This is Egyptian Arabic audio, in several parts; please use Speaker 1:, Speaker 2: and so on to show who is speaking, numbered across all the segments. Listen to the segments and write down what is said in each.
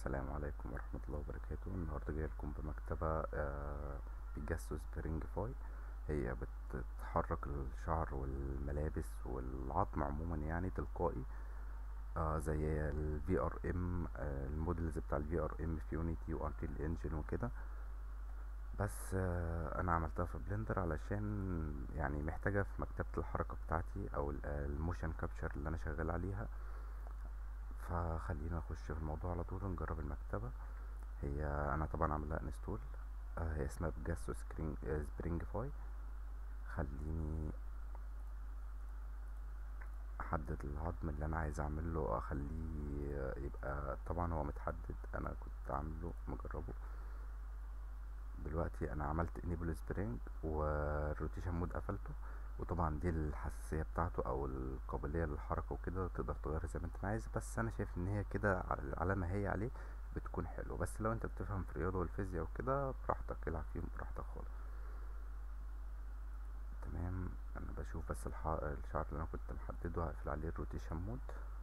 Speaker 1: السلام عليكم ورحمة الله وبركاته النهاردة جاي لكم بمكتبة آه، بيجاسو سبرينج فاي هي بتتحرك الشعر والملابس والعظم عموما يعني تلقائي آه، زي ال VRM آه، المودلز بتاع ال VRM في يونيتي وانريل انجن وكده بس آه، انا عملتها في بلندر علشان يعني محتاجة في مكتبة الحركة بتاعتي او الموشن كابتشر اللي انا شغال عليها فخلينا نخش في الموضوع على طول ونجرب المكتبة هي انا طبعا عاملها انستول آه هي اسمها بجاسو سكرين آه سبرينج فاي خليني احدد العظم اللي انا عايز اعمله اخليه آه، يبقى طبعا هو متحدد انا كنت عامله مجربه دلوقتي انا عملت انيبل سبرينج والروتيشن مود قفلته وطبعا دي الحساسية بتاعته او القابلية للحركة وكده تقدر تغيرها زي ما انت عايز بس انا شايف ان هي كده على على ما هي عليه بتكون حلوة بس لو انت بتفهم في الرياضة والفيزياء وكده براحتك العب فيهم براحتك خالص تمام انا بشوف بس الح... الشعر اللي انا كنت محدده هقفل عليه الروتيشن مود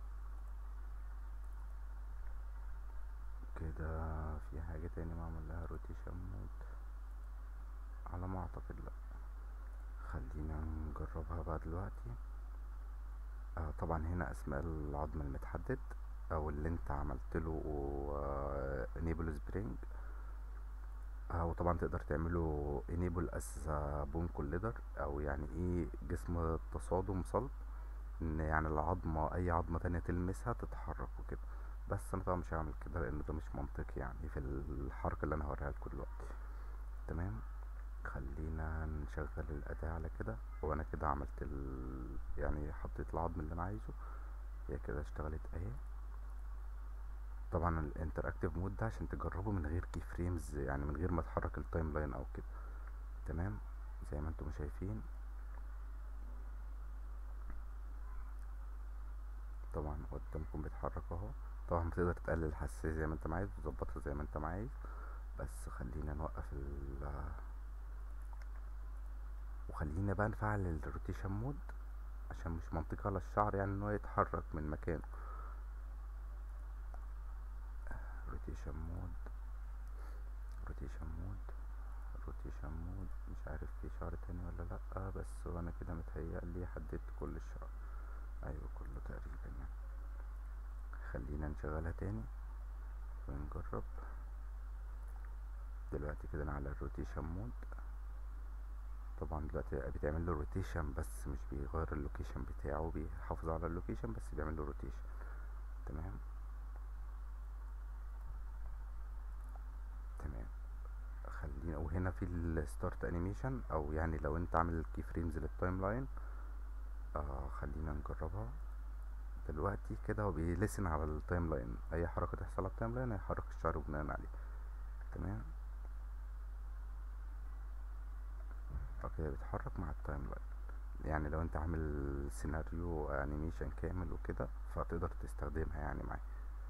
Speaker 1: كده في حاجة تاني معمول لها روتيشن مود على ما اعتقد لا خلينا نجربها بقى دلوقتي آه طبعا هنا اسماء العظم المتحدد او اللي انت عملت له انيبل سبرينج آه وطبعا تقدر تعمله انيبل اس بون كوليدر او يعني ايه جسم تصادم صلب ان يعني العظمة اي عظمة تانية تلمسها تتحرك وكده بس انا طبعا مش هعمل كده لان ده مش منطقي يعني في الحركة اللي انا هوريها لكم دلوقتي تمام خلينا نشغل الأداة على كده وأنا كده عملت ال... يعني حطيت العظم اللي أنا عايزه هي كده اشتغلت أهي طبعا الانتراكتيف مود ده عشان تجربه من غير كي فريمز يعني من غير ما تحرك التايم لاين أو كده تمام زي ما انتم شايفين طبعا قدامكم بيتحرك اهو طبعا بتقدر تقلل الحساسية زي ما انت عايز وتظبطها زي ما انت عايز بس خلينا نوقف ال وخلينا بقى نفعل الروتيشن مود عشان مش منطقي على الشعر يعني ان هو يتحرك من مكانه روتيشن مود روتيشن مود روتيشن مود مش عارف في شعر تاني ولا لا بس انا كده متهيألي حددت كل الشعر ايوه كله تقريبا يعني خلينا نشغلها تاني ونجرب دلوقتي كده انا على الروتيشن مود طبعا دلوقتي بيتعمل له روتيشن بس مش بيغير اللوكيشن بتاعه بيحافظ على اللوكيشن بس بيعمل له روتيشن تمام تمام خلينا وهنا في الستارت انيميشن او يعني لو انت عامل كي فريمز للتايم لاين آه خلينا نجربها دلوقتي كده هو بيلسن على التايم لاين اي حركه تحصل على التايم لاين هيحرك الشعر بناء عليه تمام اوكي بيتحرك مع التايم لاين يعني لو انت عامل سيناريو انيميشن كامل وكده فتقدر تستخدمها يعني معاه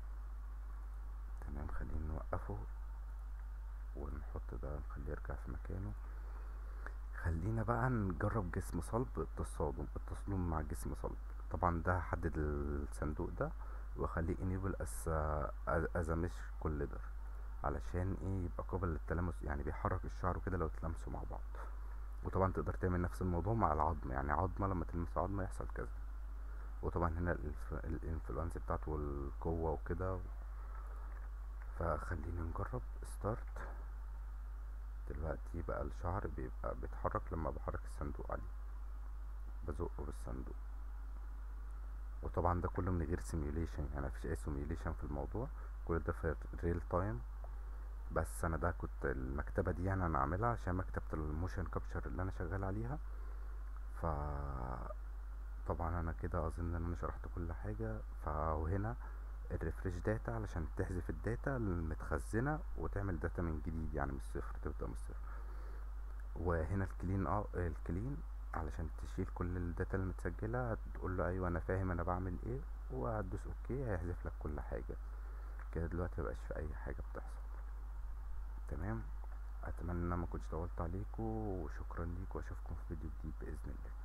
Speaker 1: تمام خلينا نوقفه ونحط ده نخليه يرجع في مكانه خلينا بقى نجرب جسم صلب التصادم التصادم مع جسم صلب طبعا ده هحدد الصندوق ده واخليه انيبل اس از مش كوليدر علشان ايه يبقى قابل للتلامس يعني بيحرك الشعر وكده لو تلامسوا مع بعض وطبعا تقدر تعمل نفس الموضوع مع العظم يعني عظمة لما تلمس عظمة يحصل كذا وطبعا هنا الانفلونس بتاعته والقوة وكده فخلينا نجرب ستارت دلوقتي بقى الشعر بيبقى بيتحرك لما بحرك الصندوق عليه بزقه بالصندوق وطبعا ده كله من غير سيميوليشن يعني مفيش اي سيميوليشن في الموضوع كل ده في ريل تايم بس انا ده كنت المكتبة دي يعني انا عاملها عشان مكتبة الموشن كابتشر اللي انا شغال عليها ف طبعا انا كده اظن ان انا شرحت كل حاجة فهنا الريفرش داتا علشان تحذف الداتا المتخزنة وتعمل داتا من جديد يعني من الصفر تبدأ من الصفر وهنا الكلين اه الكلين علشان تشيل كل الداتا المتسجلة هتقول له ايوه انا فاهم انا بعمل ايه وهتدوس اوكي هيحذف لك كل حاجة كده دلوقتي مبقاش في اي حاجة بتحصل تمام اتمنى ان ما كنتش طولت عليكم وشكرا ليكم واشوفكم في فيديو جديد باذن الله